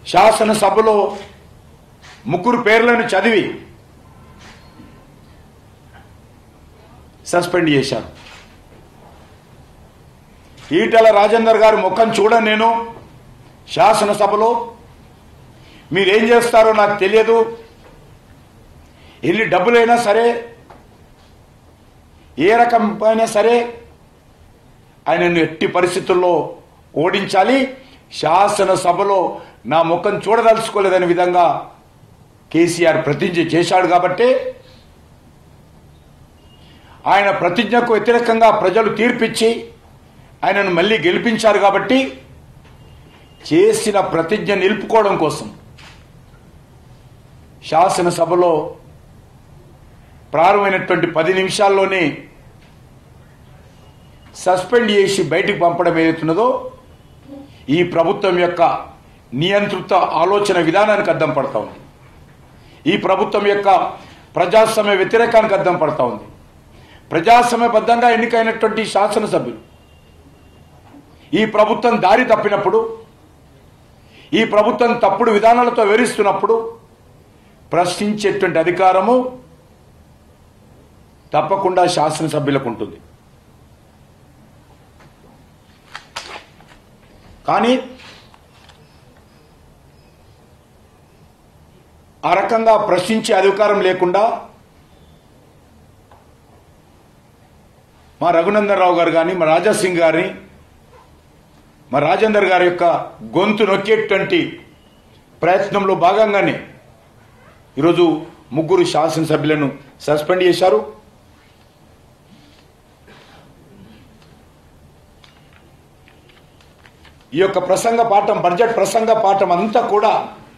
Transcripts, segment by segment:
శాసనసభలో ముగ్గురు పేర్లను చదివి సస్పెండ్ చేశారు ఈటల రాజేందర్ గారి ముఖం చూడ నేను శాసనసభలో మీరేం చేస్తారో నాకు తెలియదు ఎన్ని డబ్బులైనా సరే ఏ రకం అయినా సరే ఆయనను ఎట్టి పరిస్థితుల్లో ఓడించాలి శాసనసభలో నా ముఖం చూడదలుచుకోలేదనే విధంగా కేసీఆర్ ప్రతిజ్ఞ చేశాడు కాబట్టి ఆయన ప్రతిజ్ఞకు వ్యతిరేకంగా ప్రజలు తీర్పిచ్చి ఆయనను మళ్ళీ గెలిపించారు కాబట్టి చేసిన ప్రతిజ్ఞ నిలుపుకోవడం కోసం శాసనసభలో ప్రారంభమైనటువంటి పది నిమిషాల్లోనే సస్పెండ్ చేసి బయటికి పంపడం ఏదైతున్నదో ఈ ప్రభుత్వం యొక్క నియంత్రిత ఆలోచన విధానానికి అద్దం పడతా ఉంది ఈ ప్రభుత్వం యొక్క ప్రజాస్వామ్య వ్యతిరేకానికి అద్దం పడతా ఉంది ప్రజాస్వామ్యబద్ధంగా ఎన్నికైనటువంటి శాసనసభ్యులు ఈ ప్రభుత్వం దారి తప్పినప్పుడు ఈ ప్రభుత్వం తప్పుడు విధానాలతో వివరిస్తున్నప్పుడు ప్రశ్నించేటువంటి అధికారము తప్పకుండా శాసనసభ్యులకు ఉంటుంది కానీ ఆ రకంగా ప్రశ్నించే అధికారం లేకుండా మా రఘునందన్ రావు గారు కానీ మా రాజాసింగ్ గారిని మా రాజేందర్ గారి యొక్క గొంతు నొక్కేటువంటి ప్రయత్నంలో భాగంగానే ఈరోజు ముగ్గురు శాసనసభ్యులను సస్పెండ్ చేశారు ఈ యొక్క ప్రసంగ పాఠం బడ్జెట్ ప్రసంగ పాఠం అంతా కూడా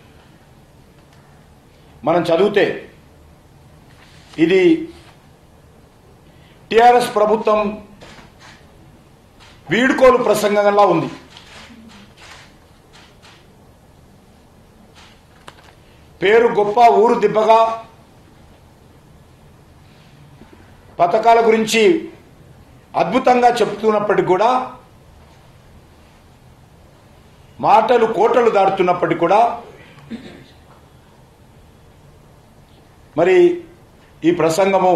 మనం చదివితే ఇది టిఆర్ఎస్ ప్రభుత్వం వీడుకోలు ప్రసంగంలా ఉంది పేరు గొప్ప ఊరు దిబ్బగా పథకాల గురించి అద్భుతంగా చెప్తున్నప్పటికీ కూడా మాటలు కోటలు దాటుతున్నప్పటికీ కూడా మరి ఈ ప్రసంగము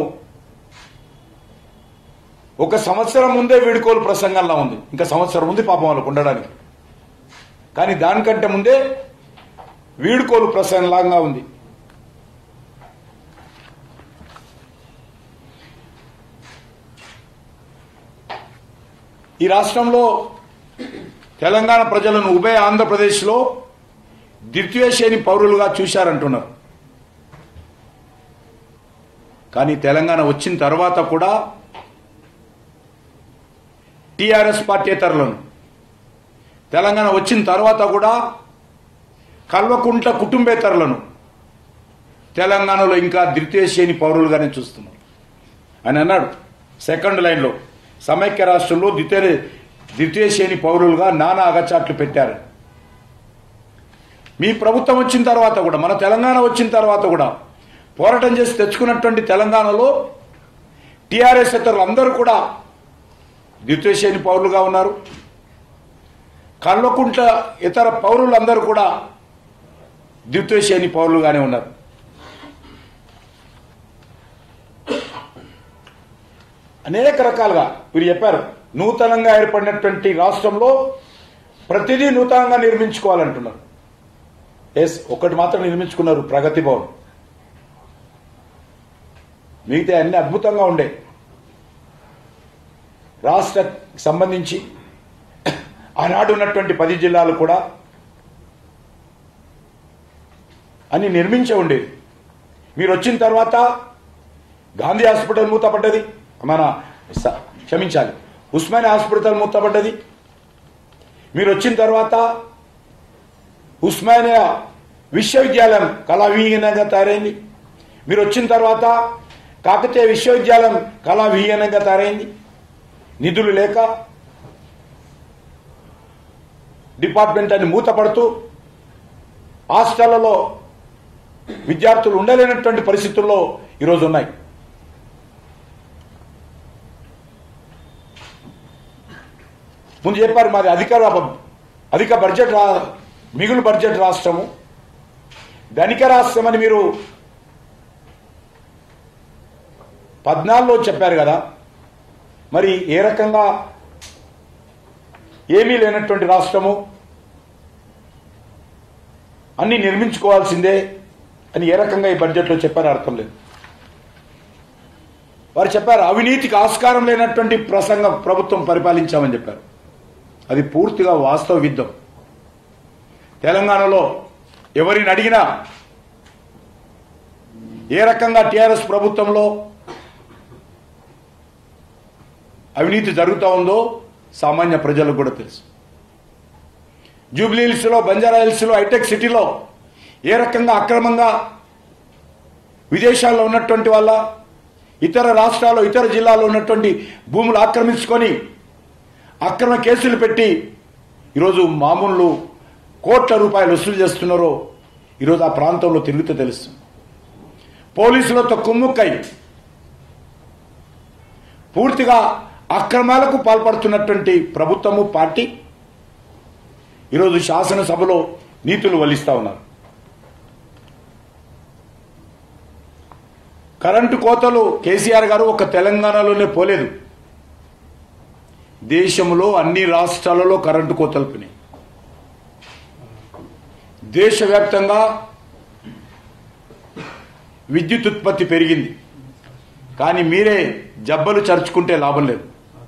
ఒక సంవత్సరం ముందే వీడుకోలు ప్రసంగంలా ఉంది ఇంకా సంవత్సరం ఉంది పాపం వాళ్ళకు ఉండడానికి కానీ దానికంటే ముందే వీడుకోలు ప్రసంగంలాగా ఉంది ఈ రాష్ట్రంలో తెలంగాణ ప్రజలను ఉభయ ఆంధ్రప్రదేశ్లో ద్వితీయ శ్రేణి పౌరులుగా చూశారంటున్నారు కానీ తెలంగాణ వచ్చిన తర్వాత కూడా టిఆర్ఎస్ పార్టీతరులను తెలంగాణ వచ్చిన తర్వాత కూడా కల్వకుంట్ల కుటుంబేతరులను తెలంగాణలో ఇంకా ద్వితీయ శ్రేణి పౌరులుగానే చూస్తున్నారు అని అన్నాడు సెకండ్ లైన్లో సమైక్య రాష్ట్రంలో ద్వితీయ ద్వితీయ శ్రేణి పౌరులుగా నానా అగచాట్లు పెట్టారు మీ ప్రభుత్వం వచ్చిన తర్వాత కూడా మన తెలంగాణ వచ్చిన తర్వాత కూడా పోరాటం చేసి తెచ్చుకున్నటువంటి తెలంగాణలో టీఆర్ఎస్ ఇతరులు అందరూ కూడా ద్వితీయ శ్రేణి పౌరులుగా ఉన్నారు కల్వకుంట్ల ఇతర పౌరులందరూ కూడా ద్వితీయ శ్రేణి పౌరులుగానే ఉన్నారు అనేక రకాలుగా వీరు చెప్పారు నూతనంగా ఏర్పడినటువంటి రాష్ట్రంలో ప్రతిదీ నూతనంగా నిర్మించుకోవాలంటున్నారు ఎస్ ఒకటి మాత్రం నిర్మించుకున్నారు ప్రగతి భవన్ మిగతా అన్ని అద్భుతంగా ఉండే రాష్ట్ర సంబంధించి ఆనాడు ఉన్నటువంటి పది జిల్లాలు కూడా అన్ని నిర్మించే ఉండేది మీరు వచ్చిన తర్వాత గాంధీ హాస్పిటల్ మూతపడ్డది మన స- క్షమించాలి ఉస్మానియా హాస్పిటల్ మూతపడ్డది మీరు వచ్చిన తర్వాత ఉస్మానియా విశ్వవిద్యాలయం కళావిహీనంగా తయారైంది మీరు వచ్చిన తర్వాత కాకతీయ విశ్వవిద్యాలయం కళావిహీనంగా తయారైంది నిధులు లేక డిపార్ట్మెంట్ అని మూతపడుతూ హాస్టళ్లలో విద్యార్థులు ఉండలేనటువంటి పరిస్థితుల్లో ఈరోజు ఉన్నాయి ముందు చెప్పారు మాది అధిక అధిక బడ్జెట్ రా మిగులు బడ్జెట్ రాష్ట్రము ధనిక రాష్ట్రం అని మీరు పద్నాలుగులో చెప్పారు కదా మరి ఏ రకంగా ఏమీ లేనటువంటి రాష్ట్రము అన్ని నిర్మించుకోవాల్సిందే అని ఏ రకంగా ఈ బడ్జెట్లో చెప్పారో అర్థం లేదు వారు చెప్పారు అవినీతికి ఆస్కారం లేనటువంటి ప్రసంగం ప్రభుత్వం పరిపాలించామని చెప్పారు అది పూర్తిగా వాస్తవ విద్ధం తెలంగాణలో ఎవరిని అడిగినా ఏ రకంగా టీఆర్ఎస్ ప్రభుత్వంలో అవినీతి జరుగుతూ ఉందో సామాన్య ప్రజలకు కూడా తెలుసు జూబ్లీ హిల్స్లో బంజారా హిల్స్లో హైటెక్ సిటీలో ఏ రకంగా అక్రమంగా విదేశాల్లో ఉన్నటువంటి వాళ్ళ ఇతర రాష్ట్రాల్లో ఇతర జిల్లాల్లో ఉన్నటువంటి భూములు ఆక్రమించుకొని అక్రమ కేసులు పెట్టి ఈరోజు మామూలు కోట్ల రూపాయలు వసూలు చేస్తున్నారో ఈరోజు ఆ ప్రాంతంలో తిరుగుతూ తెలుస్తుంది పోలీసులతో కుమ్ముక్కై పూర్తిగా అక్రమాలకు పాల్పడుతున్నటువంటి ప్రభుత్వము పార్టీ ఈరోజు శాసనసభలో నీతులు వల్లిస్తా ఉన్నారు కరెంటు కోతలు కేసీఆర్ గారు ఒక తెలంగాణలోనే పోలేదు దేశంలో అన్ని రాష్ట్రాలలో కరెంటు కోతలు పోయినాయి దేశవ్యాప్తంగా విద్యుత్ ఉత్పత్తి పెరిగింది కానీ మీరే జబ్బలు చరుచుకుంటే లాభం లేదు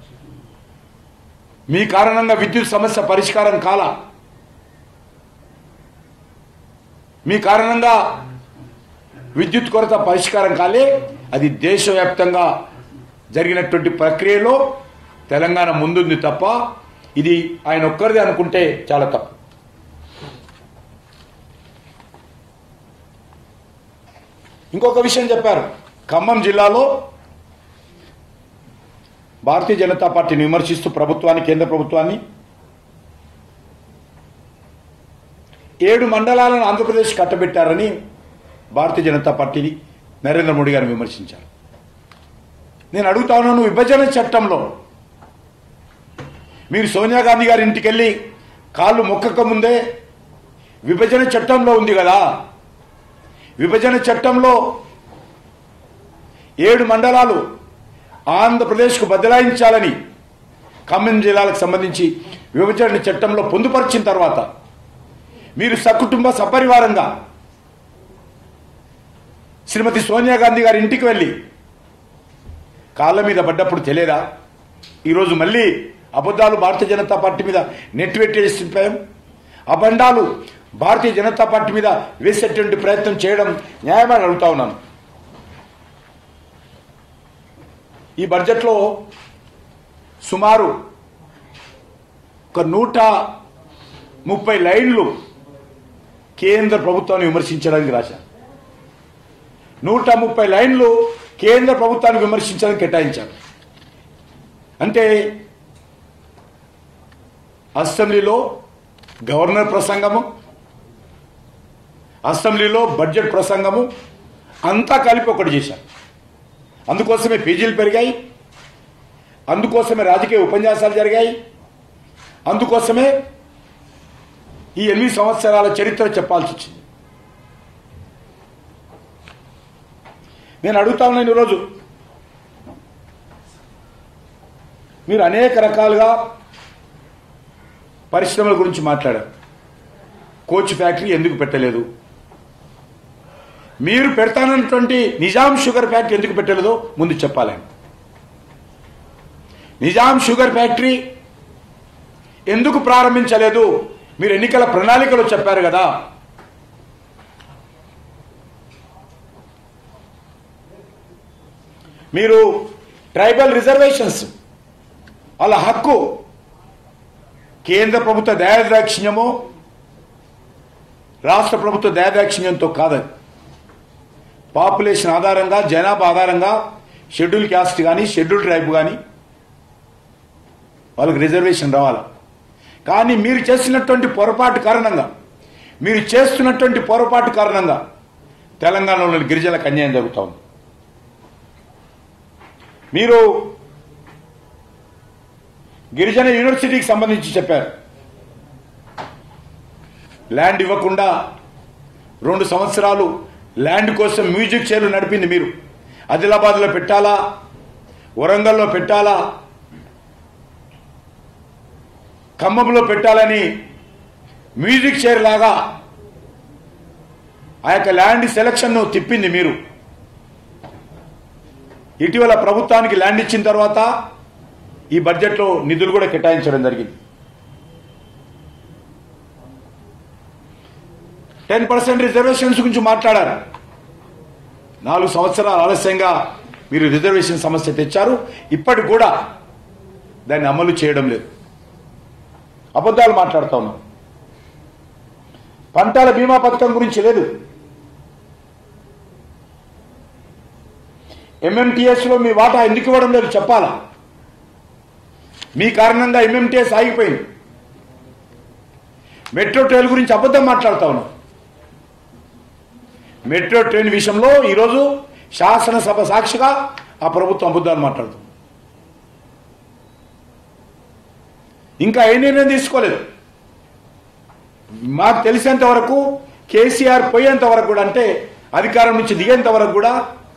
మీ కారణంగా విద్యుత్ సమస్య పరిష్కారం కాల మీ కారణంగా విద్యుత్ కొరత పరిష్కారం కాలే అది దేశవ్యాప్తంగా జరిగినటువంటి ప్రక్రియలో తెలంగాణ ముందుంది తప్ప ఇది ఆయన ఒక్కరిదే అనుకుంటే చాలా తప్పు ఇంకొక విషయం చెప్పారు ఖమ్మం జిల్లాలో భారతీయ జనతా పార్టీని విమర్శిస్తూ ప్రభుత్వాన్ని కేంద్ర ప్రభుత్వాన్ని ఏడు మండలాలను ఆంధ్రప్రదేశ్ కట్టబెట్టారని భారతీయ జనతా పార్టీని నరేంద్ర మోడీ గారిని విమర్శించారు నేను అడుగుతా ఉన్నాను విభజన చట్టంలో మీరు సోనియా గాంధీ గారి ఇంటికి వెళ్ళి కాళ్ళు మొక్కక ముందే విభజన చట్టంలో ఉంది కదా విభజన చట్టంలో ఏడు మండలాలు ఆంధ్రప్రదేశ్కు బదలాయించాలని ఖమ్మం జిల్లాలకు సంబంధించి విభజన చట్టంలో పొందుపరిచిన తర్వాత మీరు సకుటుంబ సపరివారంగా శ్రీమతి సోనియా గాంధీ గారి ఇంటికి వెళ్ళి కాళ్ళ మీద పడ్డప్పుడు తెలియదా ఈరోజు మళ్ళీ అబద్ధాలు భారతీయ జనతా పార్టీ మీద నెట్టివెట్టేసిపోయాం అబండాలు భారతీయ జనతా పార్టీ మీద వేసేటువంటి ప్రయత్నం చేయడం న్యాయమని అడుగుతా ఉన్నాను ఈ బడ్జెట్లో సుమారు ఒక నూట ముప్పై లైన్లు కేంద్ర ప్రభుత్వాన్ని విమర్శించడానికి రాశారు నూట ముప్పై లైన్లు కేంద్ర ప్రభుత్వాన్ని విమర్శించడానికి కేటాయించారు అంటే అసెంబ్లీలో గవర్నర్ ప్రసంగము అసెంబ్లీలో బడ్జెట్ ప్రసంగము అంతా కలిపి ఒకటి చేశారు అందుకోసమే పీజీలు పెరిగాయి అందుకోసమే రాజకీయ ఉపన్యాసాలు జరిగాయి అందుకోసమే ఈ ఎనిమిది సంవత్సరాల చరిత్ర చెప్పాల్సి వచ్చింది నేను అడుగుతా ఉన్నాను ఈరోజు మీరు అనేక రకాలుగా పరిశ్రమల గురించి మాట్లాడారు కోచ్ ఫ్యాక్టరీ ఎందుకు పెట్టలేదు మీరు పెడతానన్నటువంటి నిజాం షుగర్ ఫ్యాక్టరీ ఎందుకు పెట్టలేదో ముందు చెప్పాలి నిజాం షుగర్ ఫ్యాక్టరీ ఎందుకు ప్రారంభించలేదు మీరు ఎన్నికల ప్రణాళికలో చెప్పారు కదా మీరు ట్రైబల్ రిజర్వేషన్స్ వాళ్ళ హక్కు కేంద్ర ప్రభుత్వ దయాదాక్షిణ్యమో రాష్ట్ర ప్రభుత్వ దయాదాక్షిణ్యంతో కాదని పాపులేషన్ ఆధారంగా జనాభా ఆధారంగా షెడ్యూల్ క్యాస్ట్ కానీ షెడ్యూల్ ట్రైబ్ కానీ వాళ్ళకి రిజర్వేషన్ రావాలి కానీ మీరు చేసినటువంటి పొరపాటు కారణంగా మీరు చేస్తున్నటువంటి పొరపాటు కారణంగా తెలంగాణలోని గిరిజనులకు అన్యాయం జరుగుతూ ఉంది మీరు గిరిజన యూనివర్సిటీకి సంబంధించి చెప్పారు ల్యాండ్ ఇవ్వకుండా రెండు సంవత్సరాలు ల్యాండ్ కోసం మ్యూజిక్ చైర్లు నడిపింది మీరు ఆదిలాబాద్లో పెట్టాలా వరంగల్లో పెట్టాలా ఖమ్మంలో పెట్టాలని మ్యూజిక్ చైర్ లాగా ఆ యొక్క ల్యాండ్ సెలక్షన్ను తిప్పింది మీరు ఇటీవల ప్రభుత్వానికి ల్యాండ్ ఇచ్చిన తర్వాత ఈ బడ్జెట్లో నిధులు కూడా కేటాయించడం జరిగింది టెన్ పర్సెంట్ రిజర్వేషన్స్ గురించి మాట్లాడారు నాలుగు సంవత్సరాలు ఆలస్యంగా మీరు రిజర్వేషన్ సమస్య తెచ్చారు ఇప్పటికి కూడా దాన్ని అమలు చేయడం లేదు అబద్ధాలు మాట్లాడుతా ఉన్నాం పంటల బీమా పథకం గురించి లేదు ఎంఎంటీఎస్ లో మీ వాటా ఎందుకు ఇవ్వడం లేదు చెప్పాలా మీ కారణంగా ఎంఎంటీఎస్ ఆగిపోయింది మెట్రో ట్రైన్ గురించి అబద్ధం మాట్లాడుతా ఉన్నాం మెట్రో ట్రైన్ విషయంలో ఈరోజు శాసనసభ సాక్షిగా ఆ ప్రభుత్వం అబద్ధాలు మాట్లాడుతుంది ఇంకా ఏ నిర్ణయం తీసుకోలేదు మాకు తెలిసేంత వరకు కేసీఆర్ పోయేంత వరకు కూడా అంటే అధికారం నుంచి దిగేంత వరకు కూడా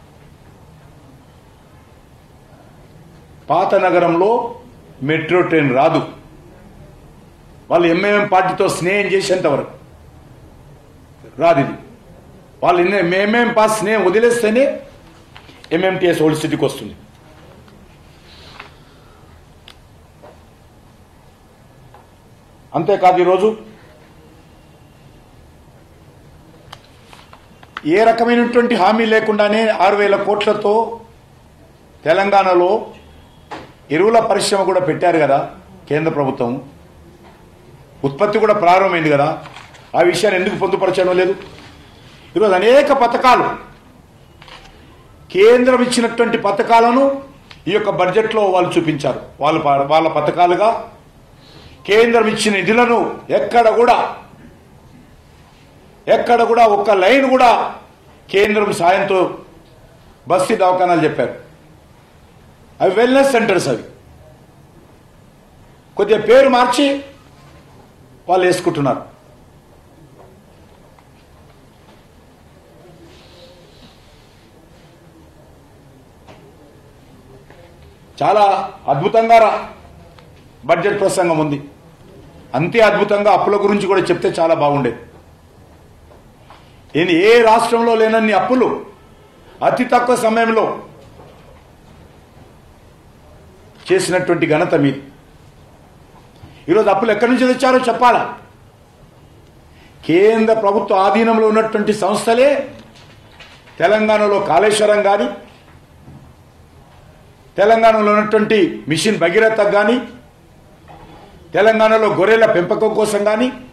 పాత నగరంలో మెట్రో ట్రైన్ రాదు వాళ్ళు ఎంఎంఎం పార్టీతో స్నేహం చేసేంత వరకు రాదు ఇది వాళ్ళు ఎంఎం పాస్ స్నేహం వదిలేస్తేనే ఎంఎంటీఎస్ ఓల్డ్ సిటీకి వస్తుంది అంతేకాదు ఈరోజు ఏ రకమైనటువంటి హామీ లేకుండానే ఆరు వేల కోట్లతో తెలంగాణలో ఎరువుల పరిశ్రమ కూడా పెట్టారు కదా కేంద్ర ప్రభుత్వం ఉత్పత్తి కూడా ప్రారంభమైంది కదా ఆ విషయాన్ని ఎందుకు పొందుపరచడం లేదు ఈరోజు అనేక పథకాలు కేంద్రం ఇచ్చినటువంటి పథకాలను ఈ యొక్క బడ్జెట్లో వాళ్ళు చూపించారు వాళ్ళ ప- వాళ్ళ పథకాలుగా కేంద్రం ఇచ్చిన నిధులను ఎక్కడ కూడా ఎక్కడ కూడా ఒక్క లైన్ కూడా కేంద్రం సాయంతో బస్తీ దవాఖానాలు చెప్పారు అవి వెల్నెస్ సెంటర్స్ అవి కొద్దిగా పేరు మార్చి వాళ్ళు వేసుకుంటున్నారు చాలా అద్భుతంగా రా- బడ్జెట్ ప్రసంగం ఉంది అంతే అద్భుతంగా అప్పుల గురించి కూడా చెప్తే చాలా బాగుండేది ఏంది ఏ రాష్ట్రంలో లేనన్ని అప్పులు అతి తక్కువ సమయంలో చేసినటువంటి ఘనత మీది ఈరోజు అప్పులు ఎక్కడి నుంచి తెచ్చారో చెప్పాలా కేంద్ర ప్రభుత్వ ఆధీనంలో ఉన్నటువంటి సంస్థలే తెలంగాణలో కాళేశ్వరం కానీ తెలంగాణలో ఉన్నటువంటి మిషన్ భగీరథ కానీ తెలంగాణలో గొర్రెల పెంపకం కోసం కానీ